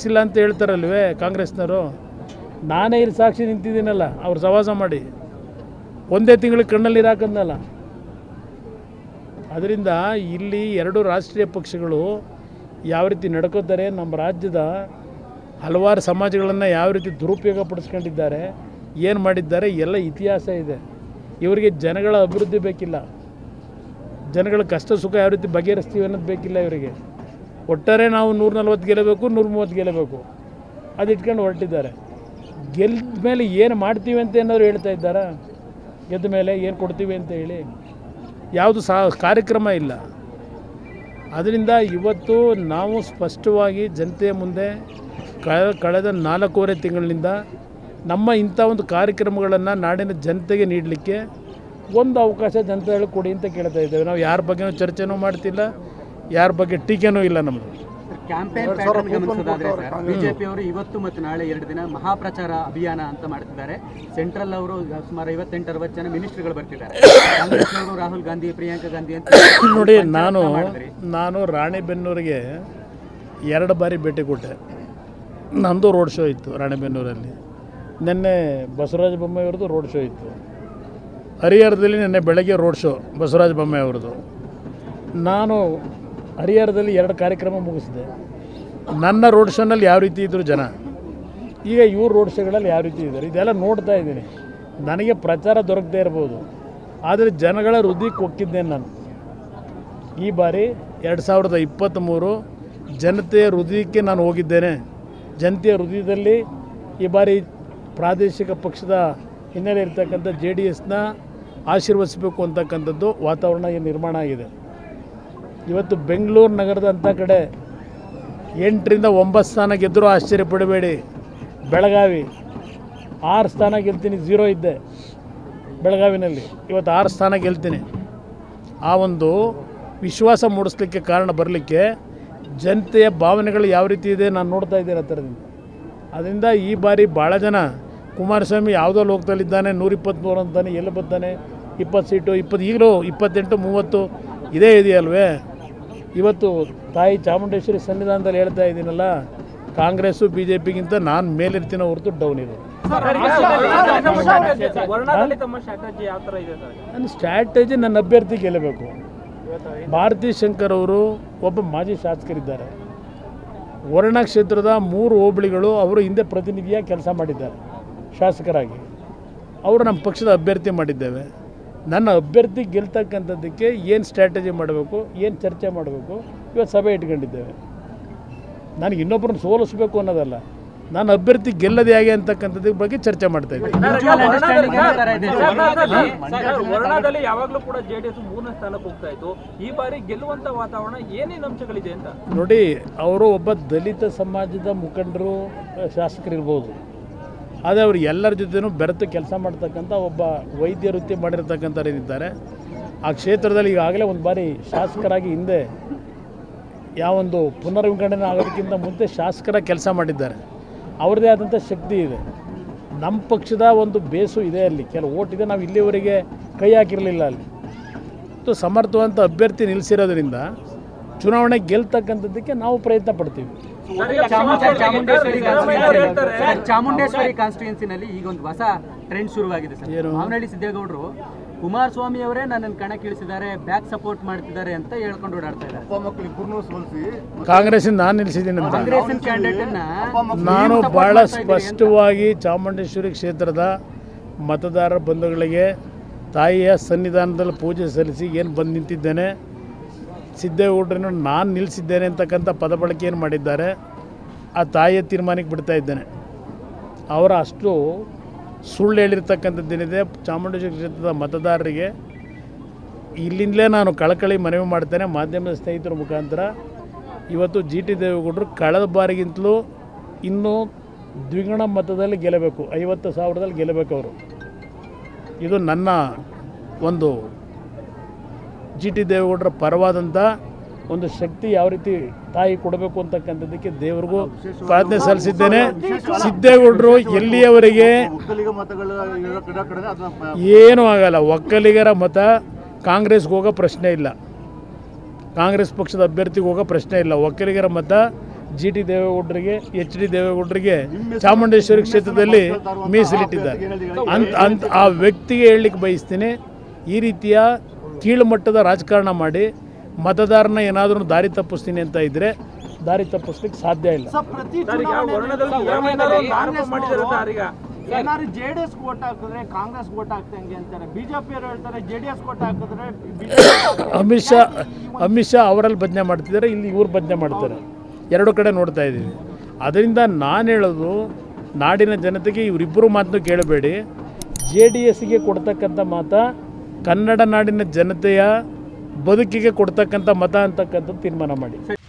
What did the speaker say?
ಇಲ್ಲ ಅಂತ ಹೇಳ್ತಾರಲ್ವೇ ಕಾಂಗ್ರೆಸ್ನವರು ನಾನೇ ಇಲ್ಲಿ ಸಾಕ್ಷಿ ನಿಂತಿದ್ದೀನಲ್ಲ ಅವ್ರು ಸವಾಸ ಮಾಡಿ ಒಂದೇ ತಿಂಗಳು ಕಣ್ಣಲ್ಲಿ ಹಾಕದ್ನಲ್ಲ ಅದರಿಂದ ಇಲ್ಲಿ ಎರಡು ರಾಷ್ಟ್ರೀಯ ಪಕ್ಷಗಳು ಯಾವ ರೀತಿ ನಡ್ಕೋತಾರೆ ನಮ್ಮ ರಾಜ್ಯದ ಹಲವಾರು ಸಮಾಜಗಳನ್ನು ಯಾವ ರೀತಿ ದುರುಪಯೋಗ ಪಡಿಸ್ಕೊಂಡಿದ್ದಾರೆ ಏನು ಮಾಡಿದ್ದಾರೆ ಎಲ್ಲ ಇತಿಹಾಸ ಇದೆ ಇವರಿಗೆ ಜನಗಳ ಅಭಿವೃದ್ಧಿ ಬೇಕಿಲ್ಲ ಜನಗಳ ಕಷ್ಟ ಸುಖ ಯಾವ ರೀತಿ ಬಗೆಹರಿಸ್ತೀವಿ ಅನ್ನೋದು ಬೇಕಿಲ್ಲ ಇವರಿಗೆ ಒಟ್ಟಾರೆ ನಾವು ನೂರ ನಲ್ವತ್ತು ಗೆಲ್ಲಬೇಕು ನೂರ ಮೂವತ್ತು ಗೆಲ್ಲಬೇಕು ಅದು ಇಟ್ಕೊಂಡು ಹೊರಟಿದ್ದಾರೆ ಗೆದ್ದ ಮೇಲೆ ಏನು ಮಾಡ್ತೀವಿ ಅಂತ ಏನಾದ್ರು ಹೇಳ್ತಾ ಇದ್ದಾರಾ ಗೆದ್ದ ಮೇಲೆ ಏನು ಕೊಡ್ತೀವಿ ಅಂತ ಹೇಳಿ ಯಾವುದು ಸಾ ಕಾರ್ಯಕ್ರಮ ಇಲ್ಲ ಅದರಿಂದ ಇವತ್ತು ನಾವು ಸ್ಪಷ್ಟವಾಗಿ ಜನತೆಯ ಮುಂದೆ ಕ- ಕಳೆದ ನಾಲ್ಕೂವರೆ ತಿಂಗಳಿನಿಂದ ನಮ್ಮ ಇಂಥ ಒಂದು ಕಾರ್ಯಕ್ರಮಗಳನ್ನು ನಾಡಿನ ಜನತೆಗೆ ನೀಡಲಿಕ್ಕೆ ಒಂದು ಅವಕಾಶ ಜನತೆಗಳು ಕೊಡಿ ಅಂತ ಕೇಳ್ತಾ ಇದ್ದೇವೆ ನಾವು ಯಾರ ಬಗ್ಗೆನೂ ಚರ್ಚೆನೂ ಮಾಡ್ತಿಲ್ಲ ಯಾರ ಬಗ್ಗೆ ಟೀಕೆನೂ ಇಲ್ಲ ನಮ್ಮದು ಕ್ಯಾಂಪೇನ್ ಪ್ಯಾಟರ್ನ್ ಗಮನಿಸೋದಾದ್ರೆ ಸರ್ ಬಿಜೆಪಿ ಅವರು ಇವತ್ತು ಮತ್ತು ನಾಳೆ ಎರಡು ದಿನ ಮಹಾಪ್ರಚಾರ ಅಭಿಯಾನ ಅಂತ ಮಾಡ್ತಿದ್ದಾರೆ ಸೆಂಟ್ರಲ್ ಅವರು ಸುಮಾರು ಐವತ್ತೆಂಟು ಅರವತ್ತು ಜನ ಮಿನಿಸ್ಟ್ರಿಗಳು ಬರ್ತಿದ್ದಾರೆ ಕಾಂಗ್ರೆಸ್ನವರು ರಾಹುಲ್ ಗಾಂಧಿ ಪ್ರಿಯಾಂಕಾ ಗಾಂಧಿ ಅಂತ ನೋಡಿ ನಾನು ಮಾಡಿದ್ರಿ. ನಾನು ರಾಣೆಬೆನ್ನೂರಿಗೆ ಎರಡು ಬಾರಿ ಭೇಟಿ ಕೊಟ್ಟೆ ನಂದು ರೋಡ್ ಶೋ ಇತ್ತು ರಾಣೆಬೆನ್ನೂರಲ್ಲಿ ನಿನ್ನೆ ಬಸವರಾಜ ಬೊಮ್ಮಾಯಿ ಅವ್ರದ್ದು ರೋಡ್ ಶೋ ಇತ್ತು ಹರಿಹರದಲ್ಲಿ ನಿನ್ನೆ ಬೆಳಗ್ಗೆ ರೋಡ್ ಶೋ ಬಸವರಾಜ ಬೊಮ್ಮಾಯಿ ಅವ್ರದ್ದು ನಾನು ಹರಿಹರದಲ್ಲಿ ಎರಡು ಕಾರ್ಯಕ್ರಮ ಮುಗಿಸಿದೆ ನನ್ನ ರೋಡ್ ಶೋನಲ್ಲಿ ಯಾವ ರೀತಿ ಇದ್ದರು ಜನ ಈಗ ಇವ್ರ ರೋಡ್ ಶೋಗಳಲ್ಲಿ ಯಾವ ರೀತಿ ಇದ್ದಾರೆ ಇದೆಲ್ಲ ನೋಡ್ತಾ ಇದ್ದೀನಿ ನನಗೆ ಪ್ರಚಾರ ದೊರಕದೇ ಇರ್ಬೋದು ಆದರೆ ಜನಗಳ ಹೃದಯಕ್ಕೆ ಒಕ್ಕಿದ್ದೇನೆ ನಾನು ಈ ಬಾರಿ ಎರಡು ಸಾವಿರದ ಇಪ್ಪತ್ತ್ಮೂರು ಜನತೆಯ ಹೃದಯಕ್ಕೆ ನಾನು ಹೋಗಿದ್ದೇನೆ ಜನತೆಯ ಹೃದಯದಲ್ಲಿ ಈ ಬಾರಿ ಪ್ರಾದೇಶಿಕ ಪಕ್ಷದ ಹಿನ್ನೆಲೆ ಇರ್ತಕ್ಕಂಥ ಜೆ ಡಿ ಎಸ್ನ ಆಶೀರ್ವದಿಸಬೇಕು ಅಂತಕ್ಕಂಥದ್ದು ವಾತಾವರಣ ಏನು ನಿರ್ಮಾಣ ಆಗಿದೆ ಇವತ್ತು ಬೆಂಗಳೂರು ನಗರದ ಅಂಥ ಕಡೆ ಎಂಟರಿಂದ ಒಂಬತ್ತು ಸ್ಥಾನ ಗೆದ್ದರೂ ಆಶ್ಚರ್ಯಪಡಬೇಡಿ ಬೆಳಗಾವಿ ಆರು ಸ್ಥಾನ ಗೆಲ್ತೀನಿ ಝೀರೋ ಇದ್ದೆ ಬೆಳಗಾವಿನಲ್ಲಿ ಇವತ್ತು ಆರು ಸ್ಥಾನ ಗೆಲ್ತೀನಿ ಆ ಒಂದು ವಿಶ್ವಾಸ ಮೂಡಿಸ್ಲಿಕ್ಕೆ ಕಾರಣ ಬರಲಿಕ್ಕೆ ಜನತೆಯ ಭಾವನೆಗಳು ಯಾವ ರೀತಿ ಇದೆ ನಾನು ನೋಡ್ತಾ ಇದ್ದೀನಿ ಆ ಥರದಿಂದ ಅದರಿಂದ ಈ ಬಾರಿ ಭಾಳ ಜನ ಕುಮಾರಸ್ವಾಮಿ ಯಾವುದೋ ಲೋಕದಲ್ಲಿದ್ದಾನೆ ನೂರಿಪ್ಪತ್ತ್ಮೂರು ಅಂತಾನೆ ಎಲ್ಲಿ ಬರ್ತಾನೆ ಇಪ್ಪತ್ತು ಸೀಟು ಇಪ್ಪತ್ತು ಈಗಲೂ ಇಪ್ಪತ್ತೆಂಟು ಮೂವತ್ತು ಇದೇ ಇದೆಯಲ್ವೇ ಇವತ್ತು ತಾಯಿ ಚಾಮುಂಡೇಶ್ವರಿ ಸನ್ನಿಧಾನದಲ್ಲಿ ಹೇಳ್ತಾ ಇದ್ದೀನಲ್ಲ ಕಾಂಗ್ರೆಸ್ಸು ಬಿ ಜೆ ಪಿಗಿಂತ ನಾನು ಮೇಲಿರ್ತೀನೋ ಹೊರತು ಡೌನ್ ಇದೆ ವರ್ಣದಲ್ಲಿ ತಮ್ಮ ಸ್ಟ್ರಾಟಜಿ ಯಾವ ತರ ಇದೆ ಸರ್ ನನ್ನ ಸ್ಟ್ರಾಟಜಿ ನನ್ನ ಅಭ್ಯರ್ಥಿ ಗೆಲ್ಲಬೇಕು ಭಾರತಿ ಶಂಕರ್ ಅವರು ಒಬ್ಬ ಮಾಜಿ ಶಾಸಕರಿದ್ದಾರೆ ವರ್ಣ ಕ್ಷೇತ್ರದ ಮೂರು ಹೋಬಳಿಗಳು ಅವರು ಹಿಂದೆ ಪ್ರತಿನಿಧಿಯಾಗಿ ಕೆಲಸ ಮಾಡಿದ್ದಾರೆ ಶಾಸಕರಾಗಿ ಅವರು ನಮ್ಮ ಪಕ್ಷದ ಅಭ್ಯರ್ಥಿ ಮಾಡಿದ್ದೇವೆ ನನ್ನ ಅಭ್ಯರ್ಥಿ ಗೆಲ್ತಕ್ಕಂಥದ್ದಕ್ಕೆ ಏನು ಸ್ಟ್ರಾಟಜಿ ಮಾಡಬೇಕು ಏನು ಚರ್ಚೆ ಮಾಡಬೇಕು ಇವತ್ತು ಸಭೆ ಇಟ್ಕೊಂಡಿದ್ದೇವೆ ನನಗೆ ಇನ್ನೊಬ್ಬರನ್ನ ಸೋಲಿಸ್ಬೇಕು ಅನ್ನೋದಲ್ಲ ನಾನು ಅಭ್ಯರ್ಥಿ ಗೆಲ್ಲದೆ ಹೇಗೆ ಅಂತಕ್ಕಂಥದ್ರ ಬಗ್ಗೆ ಚರ್ಚೆ ಮಾಡ್ತಾ ಇದ್ದೀನಿ Mutual understanding ಯಾವ ತರ ಇದೆ? ವರ್ಣದಲ್ಲಿ ಯಾವಾಗ್ಲೂ ಕೂಡ ಜೆಡಿಎಸ್ ಮೂರನೇ ಸ್ಥಾನಕ್ಕೆ ಹೋಗ್ತಾ ಇತ್ತು ಈ ಬಾರಿ ಗೆಲ್ಲುವಂತ ವಾತಾವರಣ ಏನೇನು ಅಂಶಗಳಿದೆ ಅಂತ ನೋಡಿ ಅವರು ಒಬ್ಬ ದಲಿತ ಸಮಾಜದ ಮುಖಂಡರು ಶಾಸಕರಿರ್ಬೋದು ಆದರೆ ಅವರು ಎಲ್ಲರ ಜೊತೆನೂ ಬೆರೆತು ಕೆಲಸ ಮಾಡ್ತಕ್ಕಂಥ ಒಬ್ಬ ವೈದ್ಯ ವೃತ್ತಿ ಮಾಡಿರ್ತಕ್ಕಂಥವ್ರು ಏನಿದ್ದಾರೆ ಆ ಕ್ಷೇತ್ರದಲ್ಲಿ ಈಗಾಗಲೇ ಒಂದು ಬಾರಿ ಶಾಸಕರಾಗಿ ಹಿಂದೆ ಯಾವೊಂದು ಪುನರ್ವಿಂಗಡಣೆ ಆಗೋದಕ್ಕಿಂತ ಮುಂಚೆ ಶಾಸಕರ ಕೆಲಸ ಮಾಡಿದ್ದಾರೆ ಅವ್ರದ್ದೇ ಆದಂಥ ಶಕ್ತಿ ಇದೆ ನಮ್ಮ ಪಕ್ಷದ ಒಂದು ಬೇಸು ಇದೆ ಅಲ್ಲಿ ಕೆಲವು ಓಟ್ ಇದೆ ನಾವು ಇಲ್ಲಿವರೆಗೆ ಕೈ ಹಾಕಿರಲಿಲ್ಲ ಅಲ್ಲಿ ಮತ್ತು ಸಮರ್ಥವಂತ ಅಭ್ಯರ್ಥಿ ನಿಲ್ಲಿಸಿರೋದ್ರಿಂದ ಚುನಾವಣೆ ಗೆಲ್ತಕ್ಕಂಥದ್ದಕ್ಕೆ ನಾವು ಪ್ರಯತ್ನ ಪಡ್ತೀವಿ ಚಾಮುಂಡ- ಚಾಮುಂಡೇಶ್ವರಿ ಸಿದ್ದರಾಮಯ್ಯ ಹೇಳ್ತಾರೆ. ಸರ್, ಚಾಮುಂಡೇಶ್ವರಿ ಕಾನ್ಸ್ಟಿಟ್ಯೂನ್ಸಿನಲ್ಲಿ ಈಗ ಒಂದು ಹೊಸ ಟ್ರೆಂಡ್ ಶುರುವಾಗಿದೆ ಸರ್ ಏನು? ಮಾವನಹಳ್ಳಿ ಸಿದ್ದೇಗೌಡರು ಕುಮಾರಸ್ವಾಮಿ ಅವರೇ ನನ್ನನ್ನು ಕಣಕ್ಕಿಳಿಸಿದ್ದಾರೆ ಬ್ಯಾಕ್ ಸಪೋರ್ಟ್ ಮಾಡ್ತಿದ್ದಾರೆ ಅಂತ ಹೇಳ್ಕೊಂಡು ಓಡಾಡ್ತಾ ಇದ್ದಾರೆ ಕಾಂಗ್ರೆಸ್ಸಿಂದ ನಾನು ನಿಲ್ಲಿಸಿದ್ದೀನಿ ಅಂತ ಕಾಂಗ್ರೆಸ್ಸಿನ ಕ್ಯಾಂಡಿಡೇಟ್ ಅನ್ನ ನಾನು ನೀವು support ಭಾಳ ಮಾಡ್ತಾ ಇದ್ದೀರಿ ಅಂತ. ಸ್ಪಷ್ಟವಾಗಿ ಚಾಮುಂಡೇಶ್ವರಿ ಕ್ಷೇತ್ರದ ಮತದಾರರ ಬಂಧುಗಳಿಗೆ ತಾಯಿಯ ಸನ್ನಿಧಾನದಲ್ಲಿ ಪೂಜೆ ಸಲ್ಲಿಸಿ ಏನು ಬಂದು ನಿಂತಿದ್ದೇನೆ ಸಿದ್ದೇಗೌಡರನ್ನು ನಾನು ನಿಲ್ಲಿಸಿದ್ದೇನೆ ಅಂತಕ್ಕಂಥ ಪದ ಬಳಕೆ ಏನು ಮಾಡಿದ್ದಾರೆ ಆ ತಾಯಿಯ ತೀರ್ಮಾನಕ್ಕೆ ಬಿಡ್ತಾ ಇದ್ದೇನೆ ಅವರ ಅಷ್ಟು ಸುಳ್ಳು ಹೇಳಿರ್ತಕ್ಕಂಥದ್ದೇನಿದೆ ಚಾಮುಂಡೇಶ್ವರಿ ಕ್ಷೇತ್ರದ ಮತದಾರರಿಗೆ ಇಲ್ಲಿಂದಲೇ ನಾನು ಕಳಕಳಿ ಮನವಿ ಮಾಡ್ತೇನೆ ಮಾಧ್ಯಮದ ಸ್ನೇಹಿತರ ಮುಖಾಂತರ ಇವತ್ತು ಜಿ ಟಿ ದೇವೇಗೌಡರು ಕಳೆದ ಬಾರಿಗಿಂತಲೂ ಇನ್ನೂ ದ್ವಿಗುಣ ಮತದಲ್ಲಿ ಗೆಲ್ಲಬೇಕು ಐವತ್ತು ಸಾವಿರದಲ್ಲಿ ಗೆಲ್ಲಬೇಕು ಅವರು ಇದು ನನ್ನ ಒಂದು ಜಿ ಟಿ ದೇವೇಗೌಡರ ಪರವಾದಂಥ ಒಂದು ಶಕ್ತಿ ಯಾವ ರೀತಿ ತಾಯಿ ಕೊಡಬೇಕು ಅಂತಕ್ಕಂಥದ್ದಕ್ಕೆ ದೇವರಿಗೂ ಪ್ರಾರ್ಥನೆ ಸಲ್ಲಿಸಿದ್ದೇನೆ ಸಿದ್ದೇಗೌಡರು ಎಲ್ಲಿಯವರೆಗೆ ಒಕ್ಕಲಿಗ ಮತಗಳ ಇರೋ ಕಡೆ ಕಡೆ ಅದನ್ನ ಏನೂ ಆಗಲ್ಲ ಒಕ್ಕಲಿಗರ ಮತ ಕಾಂಗ್ರೆಸ್ಗೆ ಹೋಗೋ ಪ್ರಶ್ನೆ ಇಲ್ಲ ಕಾಂಗ್ರೆಸ್ ಪಕ್ಷದ ಅಭ್ಯರ್ಥಿಗೆ ಹೋಗೋ ಪ್ರಶ್ನೆ ಇಲ್ಲ ಒಕ್ಕಲಿಗರ ಮತ ಜಿ ಟಿ ದೇವೇಗೌಡರಿಗೆ ಎಚ್ ಡಿ ದೇವೇಗೌಡರಿಗೆ ಚಾಮುಂಡೇಶ್ವರಿ ಕ್ಷೇತ್ರದಲ್ಲಿ ಮೀಸಲಿಟ್ಟಿದ್ದಾರೆ ಅಂತ ಅಂತ ಆ ವ್ಯಕ್ತಿಗೆ ಹೇಳಲಿಕ್ಕೆ ಬಯಸ್ತೀನಿ ಈ ರೀತಿಯ ಕೀಳುಮಟ್ಟದ ರಾಜಕಾರಣ ಮಾಡಿ ಮತದಾರನ ಏನಾದರೂ ದಾರಿ ತಪ್ಪಿಸ್ತೀನಿ ಅಂತ ಇದ್ದರೆ ದಾರಿ ತಪ್ಪಿಸ್ಲಿಕ್ಕೆ ಸಾಧ್ಯ ಇಲ್ಲ ಸರ್ ಪ್ರತಿ ಸರ್ ಈಗ ವರ್ಣದಲ್ಲಿ ಏನಾದ್ರು ಒಂದು ಆರೋಪ ಮಾಡಿದ್ದಾರೆ ಸರ್ ಈಗ ಏನಾದ್ರು ಜೆ ಡಿ ಎಸ್ ಓಟ್ ಹಾಕಿದ್ರೆ ಕಾಂಗ್ರೆಸ್ ಓಟ್ ಹಾಕ್ತಂಗೆ ಅಂತಾರೆ ಬಿಜೆಪಿ ಅವರು ಹೇಳ್ತಾರೆ ಜೆ ಡಿ ಎಸ್ ಓಟ್ ಹಾಕಿದ್ರೆ ಅಮಿತ್ ಶಾ ಅಮಿತ್ ಶಾ ಅವರಲ್ಲಿ ಭಜನೆ ಮಾಡ್ತಿದ್ದಾರೆ ಇಲ್ಲಿ ಇವ್ರು ಭಜನೆ ಮಾಡ್ತಾರೆ ಎರಡು ಕಡೆ ನೋಡ್ತಾ ಇದ್ದೀವಿ ಅದರಿಂದ ನಾನು ಹೇಳೋದು ನಾಡಿನ ಜನತೆಗೆ ಇವರಿಬ್ಬರು ಮಾತನ್ನು ಕೇಳಬೇಡಿ ಜೆ ಡಿ ಎಸ್ಗೆ ಕೊಡ್ತಕ್ಕಂಥ ಮಾತ ಕನ್ನಡ ನಾಡಿನ ಜನತೆಯ ಬದುಕಿಗೆ ಕೊಡ್ತಕ್ಕಂಥ ಮತ ಅಂತಕ್ಕಂಥದ್ದು ತೀರ್ಮಾನ ಮಾಡಿ